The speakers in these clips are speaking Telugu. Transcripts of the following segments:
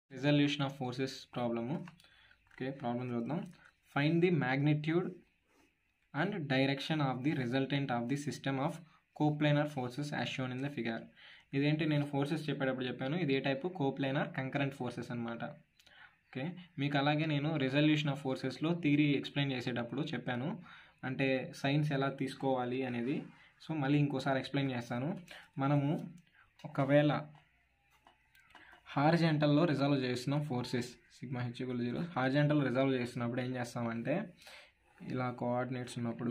resolution of forces problem okay problem చూద్దాం find the magnitude and direction of the resultant of the system of coplanar forces as shown in the figure ఇదేంటి నేను ఫోర్సెస్ చెప్పేటప్పుడు చెప్పాను ఇది ఏ టైపు కోప్లైనర్ కంకరెంట్ ఫోర్సెస్ అనమాట ఓకే మీకు అలాగే నేను రిజల్యూషన్ ఆఫ్ ఫోర్సెస్లో థియరీ ఎక్స్ప్లెయిన్ చేసేటప్పుడు చెప్పాను అంటే సైన్స్ ఎలా తీసుకోవాలి అనేది సో మళ్ళీ ఇంకోసారి ఎక్స్ప్లెయిన్ చేస్తాను మనము ఒకవేళ హార్జెంటల్లో రిజాల్వ్ చేస్తున్నాం forces sigma H equal zero horizontal resolve చేస్తున్నప్పుడు ఏం చేస్తామంటే ఇలా కోఆర్డినేట్స్ ఉన్నప్పుడు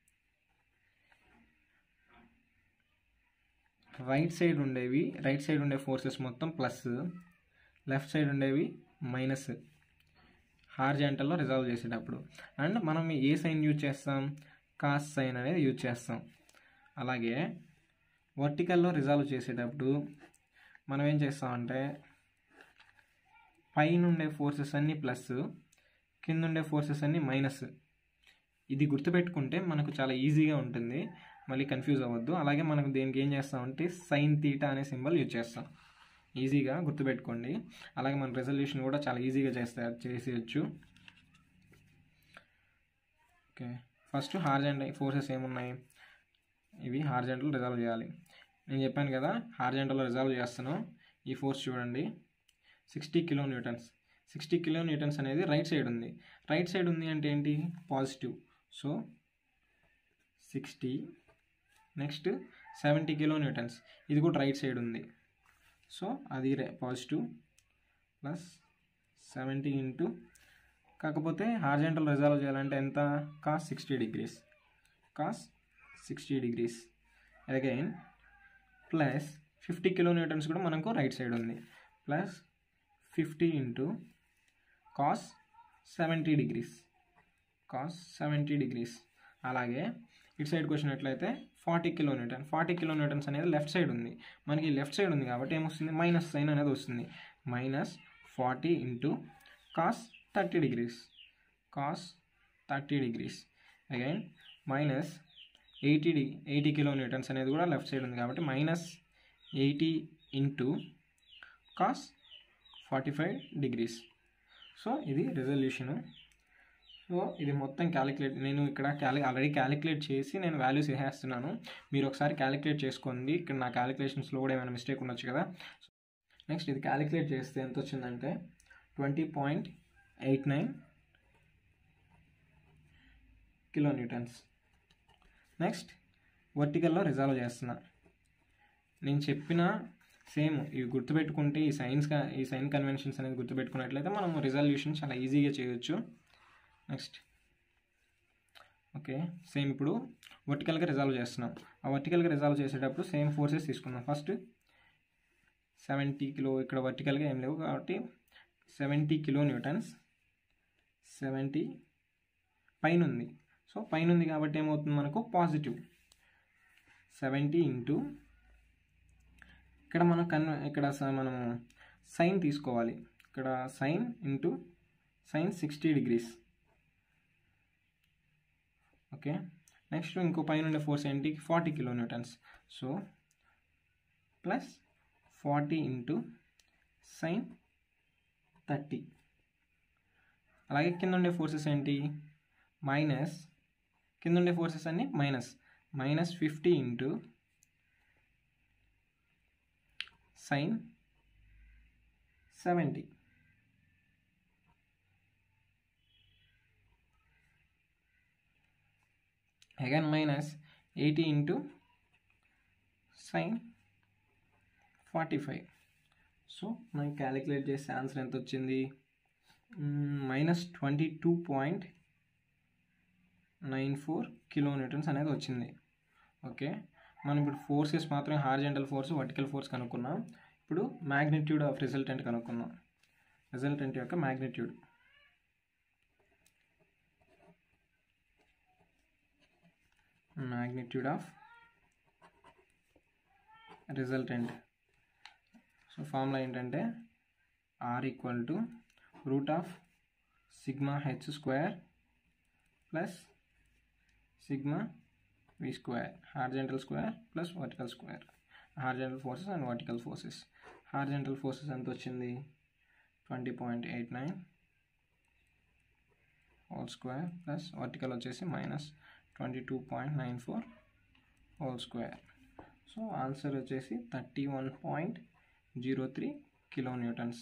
రైట్ సైడ్ ఉండేవి రైట్ సైడ్ ఉండే ఫోర్సెస్ మొత్తం ప్లస్ లెఫ్ట్ సైడ్ ఉండేవి మైనస్ హార్జెంటల్లో రిజాల్వ్ చేసేటప్పుడు అండ్ మనం ఏ సైన్ యూజ్ చేస్తాం కాస్ సైన్ అనేది యూజ్ చేస్తాం అలాగే వర్టికల్లో రిజాల్వ్ చేసేటప్పుడు మనం ఏం చేస్తామంటే పైన ఉండే ఫోర్సెస్ అన్నీ ప్లస్ కింద ఉండే ఫోర్సెస్ అన్నీ మైనస్ ఇది గుర్తుపెట్టుకుంటే మనకు చాలా ఈజీగా ఉంటుంది మళ్ళీ కన్ఫ్యూజ్ అవ్వద్దు అలాగే మనకు దేనికి ఏం చేస్తామంటే సైన్ తీటా అనే సింబల్ యూజ్ చేస్తాం ఈజీగా గుర్తుపెట్టుకోండి అలాగే మన రెజల్యూషన్ కూడా చాలా ఈజీగా చేస్తారు చేసేయచ్చు ఓకే ఫస్ట్ హార్జెంటల్ ఫోర్సెస్ ఏమున్నాయి ఇవి హార్జెంటల్ రిజాల్వ్ చేయాలి నేను చెప్పాను కదా హార్జెంటల్లో రిజాల్వ్ చేస్తాను ఈ ఫోర్స్ చూడండి sixty kilo newtons sixty kilo newtons అనేది రైట్ సైడ్ ఉంది రైట్ సైడ్ ఉంది అంటే ఏంటి positive so sixty next seventy kilo newtons ఇది కూడా రైట్ సైడ్ ఉంది సో అది పాజిటివ్ ప్లస్ సెవెంటీ ఇంటూ కాకపోతే హార్జెంటల్ రిజాల్వ్ చేయాలంటే ఎంత cos sixty degrees cos sixty degrees again plus fifty kilo newtons కూడా మనకు రైట్ సైడ్ ఉంది plus fifty into cos seventy degrees cos seventy degrees అలాగే ఇటు సైడ్కి వచ్చినట్లయితే forty kilo newton forty kilo newtons అనేది లెఫ్ట్ సైడ్ ఉంది మనకి లెఫ్ట్ సైడ్ ఉంది కాబట్టి ఏమొస్తుంది మైనస్ సైన్ అనేది వస్తుంది minus forty into cos thirty degrees cos thirty degrees again minus eighty డి ఎయిటీ కిలో న్యూటన్స్ అనేది కూడా లెఫ్ట్ సైడ్ ఉంది కాబట్టి minus eighty into cos forty five degrees so ఇది రిజల్యూషను సో ఇది మొత్తం క్యాలిక్యులేట్ నేను ఇక్కడ క్యాలి ఆల్రెడీ క్యాలిక్యులేట్ చేసి నేను వాల్యూస్ వేసేస్తున్నాను మీరు ఒకసారి క్యాలిక్యులేట్ చేసుకోండి ఇక్కడ నా క్యాలిక్యులేషన్స్లో కూడా ఏమైనా మిస్టేక్ ఉండొచ్చు కదా నెక్స్ట్ ఇది క్యాలిక్యులేట్ చేస్తే ఎంత వచ్చిందంటే twenty point eight nine kilo newtons next వర్టికల్లో రిజాల్వ్ చేస్తున్నా నేను చెప్పిన సేమ్ ఇవి గుర్తుపెట్టుకుంటే ఈ సైన్స్ ఈ సైన్ కన్వెన్షన్స్ అనేది గుర్తుపెట్టుకున్నట్లయితే మనం రిజల్యూషన్ చాలా ఈజీగా చేయొచ్చు నెక్స్ట్ ఓకే సేమ్ ఇప్పుడు వర్టికల్గా రిజాల్వ్ చేస్తున్నాం ఆ వర్టికల్గా రిజాల్వ్ చేసేటప్పుడు సేమ్ ఫోర్సెస్ తీసుకున్నాం ఫస్ట్ సెవెంటీ కిలో ఇక్కడ వర్టికల్గా ఏం లేవు కాబట్టి సెవెంటీ కిలో న్యూటన్స్ సెవెంటీ పైన ఉంది సో పైన ఉంది కాబట్టి ఏమవుతుంది మనకు పాజిటివ్ సెవెంటీ ఇంటూ ఇక్కడ మనం కన్ ఇక్కడ మనము సైన్ తీసుకోవాలి ఇక్కడ sine into sine sixty degrees okay next ఇంకో పైన ఉండే ఫోర్స్ ఏంటి forty kilo newtons so plus forty into sine thirty అలాగే కింద ఉండే ఫోర్సెస్ ఏంటి మైనస్ కింద ఉండే ఫోర్సెస్ అన్నీ minus minus fifty into sine seventy again minus eighty into sine forty five so మనం క్యాలిక్యులేట్ చేసే ఆన్సర్ ఎంత వచ్చింది minus twenty two point nine four kilo newtons అనేది వచ్చింది ఓకే మనం ఇప్పుడు ఫోర్సెస్ మాత్రమే హార్జెంటల్ ఫోర్స్ వర్టికల్ ఫోర్స్ కనుక్కున్నాం ఇప్పుడు మ్యాగ్నిట్యూడ్ ఆఫ్ రిజల్టెంట్ కనుక్కుందాం రిజల్టెంట్ యొక్క magnitude magnitude of resultant so formula ఏంటంటే R equal to root of sigma H square plus sigma V square horizontal square plus vertical square horizontal forces and vertical forces horizontal forces ఎంత వచ్చింది twenty point eight nine whole square plus vertical వచ్చేసి minus twenty two point nine four whole square so answer వచ్చేసి thirty one point zero three kilo newtons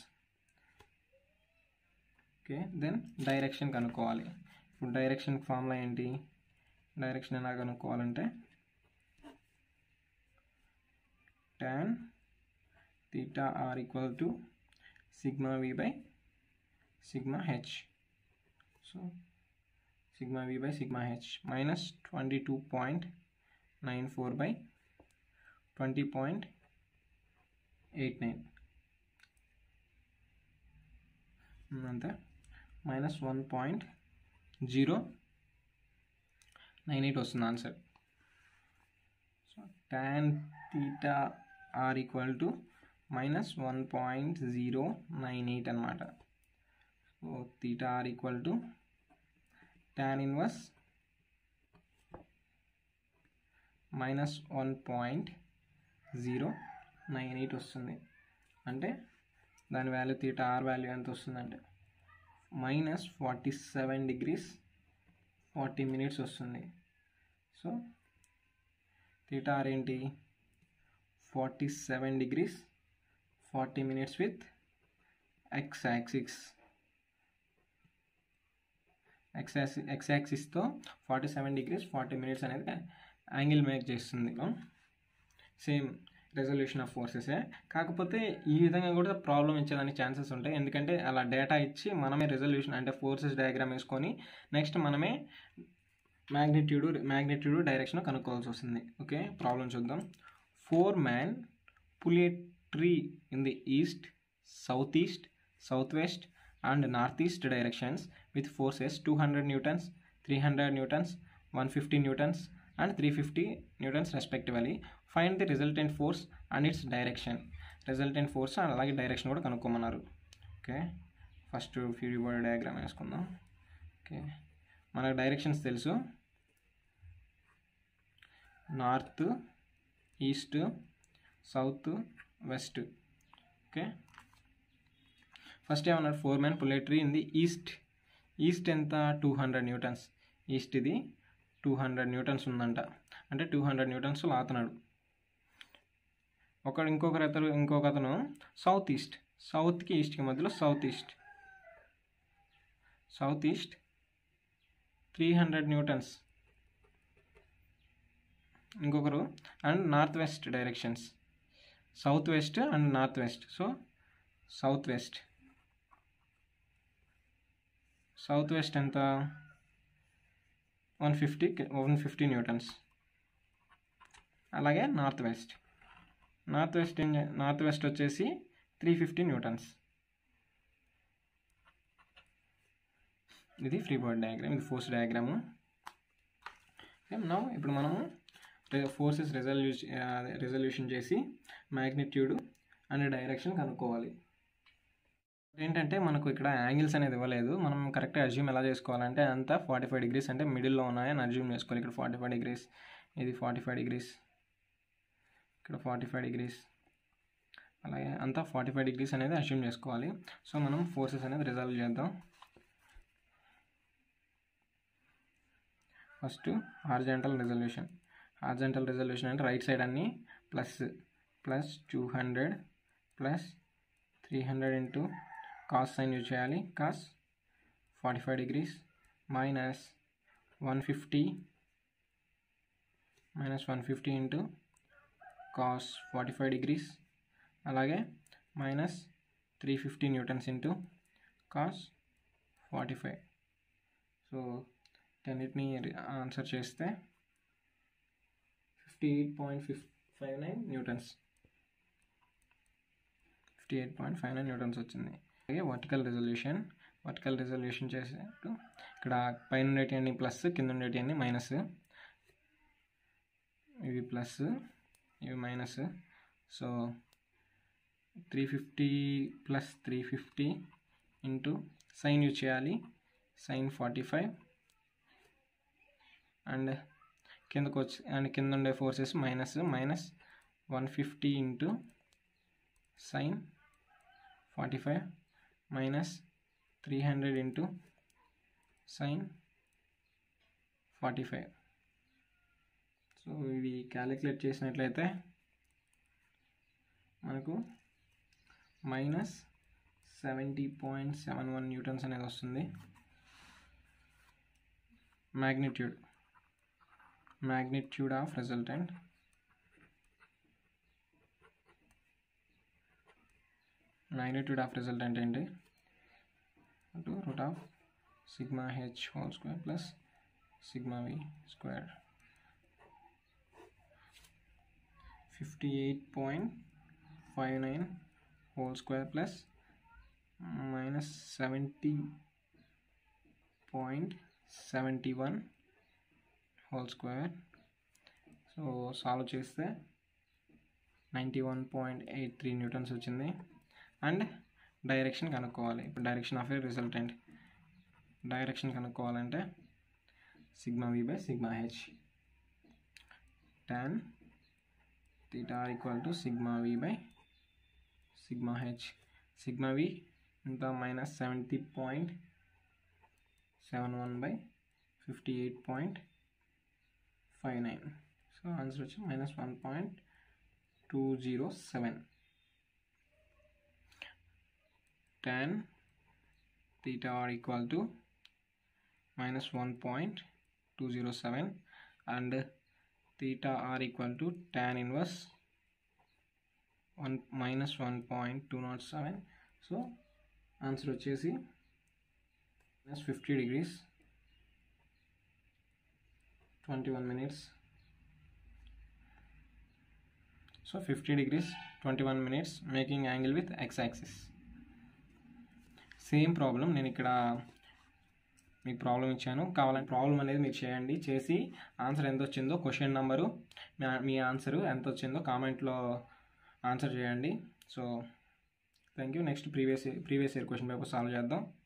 okay then direction కనుక్కోవాలి ఇప్పుడు డైరెక్షన్ ఫార్ములా ఏంటి డైరెక్షన్ ఎలా కనుక్కోవాలంటే tan theta r equal to sigma v by sigma h so sigma v by sigma h minus 22.94 by 20.89 అంతే minus one point zero nine eight వస్తుంది answer so tan theta r equal to minus one point zero nine eight అనమాట so theta r equal to tan inverse minus one point zero nine eight వస్తుంది అంటే దాని వాల్యూ తీటా ఆర్ వాల్యూ ఎంత వస్తుందంటే minus forty seven degrees forty minutes వస్తుంది సో తీటా ఆర్ ఏంటి forty seven degrees forty minutes with X axis X X యాక్సిస్తో forty seven degrees forty minutes అనేది యాంగిల్ మేక్ చేస్తుంది సేమ్ రెజల్యూషన్ ఆఫ్ ఫోర్సెసే కాకపోతే ఈ విధంగా కూడా ప్రాబ్లం ఇచ్చేదానికి ఛాన్సెస్ ఉంటాయి ఎందుకంటే అలా డేటా ఇచ్చి మనమే రెజల్యూషన్ అంటే ఫోర్సెస్ డయాగ్రామ్ వేసుకొని నెక్స్ట్ మనమే మ్యాగ్నిట్యూడ్ మ్యాగ్నిట్యూడ్ డైరెక్షన్ కనుక్కోవాల్సి వస్తుంది ఓకే ప్రాబ్లం చూద్దాం four man pull a tree in the east south east south west and north east directions with forces two hundred newtons three hundred newtons one fifty newtons and three fifty newtons respectively find the resultant force and its direction resultant force అలాగే డైరెక్షన్ కూడా కనుక్కోమన్నారు okay first free body diagram వేసుకుందాం ఓకే మనకు డైరెక్షన్స్ తెలుసు north east south west okay first ఏమన్నారు ఫోర్ మ్యాన్ పులేటరీ ఇన్ ది ఈస్ట్ ఈస్ట్ ఎంత టూ హండ్రెడ్ న్యూటన్స్ ఈస్ట్ ఇది టూ హండ్రెడ్ న్యూటన్స్ ఉందంట అంటే టూ హండ్రెడ్ న్యూటన్స్ లాతున్నాడు ఒకడు ఇంకొకరు అతను ఇంకొక అతను సౌత్ ఈస్ట్ సౌత్కి ఈస్ట్కి మధ్యలో south east south east three hundred newtons ఇంకొకరు and north west directions south west and north west so south west south west ఎంత one fifty one fifty newtons అలాగే నార్త్ వెస్ట్ నార్త్ వెస్ట్ ఏం నార్త్ వెస్ట్ వచ్చేసి త్రీ ఫిఫ్టీ న్యూటన్స్ ఇది ఫ్రీ బాడీ డయాగ్రామ్ ఇది ఫోర్స్ డయాగ్రాము నా ఇప్పుడు మనము ఫోర్సెస్ రెజల్యూషన్ రెజల్యూషన్ చేసి మ్యాగ్నిట్యూడ్ అండ్ డైరెక్షన్ కనుక్కోవాలి ఏంటంటే మనకు ఇక్కడ యాంగిల్స్ అనేది ఇవ్వలేదు మనం కరెక్ట్గా అజ్యూమ్ ఎలా చేసుకోవాలంటే అంతా ఫార్టీ ఫైవ్ డిగ్రీస్ అంటే మిడిల్లో ఉన్నాయని అజ్యూమ్ చేసుకోవాలి ఇక్కడ ఫార్టీ ఫైవ్ డిగ్రీస్ ఇది ఫార్టీ ఫైవ్ డిగ్రీస్ ఇక్కడ ఫార్టీ ఫైవ్ డిగ్రీస్ అలాగే అంతా ఫార్టీ ఫైవ్ డిగ్రీస్ అనేది అజ్యూమ్ చేసుకోవాలి సో మనం ఫోర్సెస్ అనేది రిజాల్వ్ చేద్దాం first horizontal resolution horizontal resolution అంటే రైట్ సైడ్ అన్నీ plus plus two hundred plus three hundred into cos sign use చేయాలి cos forty five degrees minus one fifty minus one fifty into cos forty five degrees అలాగే minus three fifty Newton's into cos forty five so అన్నిటిని ఆన్సర్ చేస్తే ఫిఫ్టీ ఎయిట్ పాయింట్ ఫిఫ్ five nine newtons fifty eight point five nine newtons వచ్చింది అలాగే వర్టికల్ రెజల్యూషన్ వర్టికల్ రెజల్యూషన్ చేసేట్టు ఇక్కడ పైన ఉండేటివన్నీ ప్లస్ కింద ఉండేటివన్నీ మైనస్ ఇవి ప్లస్ ఇవి minus so three fifty plus three fifty into sine use చేయాలి సైన్ ఫార్టీ ఫైవ్ అండ్ కిందకు వచ్చి అండ్ కింద ఉండే forces minus minus one fifty into sine forty five minus three hundred into sine forty five so ఇవి క్యాలిక్యులేట్ చేసినట్లయితే మనకు minus seventy point seven one newtons అనేది వస్తుంది magnitude magnitude of resultant magnitude of resultant ఏంటి to root of sigma h whole square plus sigma v square 58.59 whole square plus minus 70 point seventy one whole square so solve చేస్తే ninety one point eight three newtons వచ్చింది అండ్ డైరెక్షన్ కనుక్కోవాలి ఇప్పుడు direction of a resultant direction కనుక్కోవాలంటే sigma v by sigma h tan theta are equal to sigma v by sigma h sigma v ఇంత minus seventy point seven one by fifty eight point five nine so answer వచ్చి minus one point two zero seven tan theta are equal to minus 1.207 and theta are equal to tan inverse 1 minus 1.207 so answer వచ్చేసి minus fifty degrees twenty one minutes so fifty degrees twenty one minutes making angle with x axis same problem నేను ఇక్కడ మీకు ప్రాబ్లం ఇచ్చాను కావాలంటే ప్రాబ్లం అనేది మీరు చేయండి చేసి ఆన్సర్ ఎంత వచ్చిందో క్వశ్చన్ నెంబరు మీ ఆన్సరు ఎంత వచ్చిందో కామెంట్లో ఆన్సర్ చేయండి so thank you next previous previous year question paper solve చేద్దాం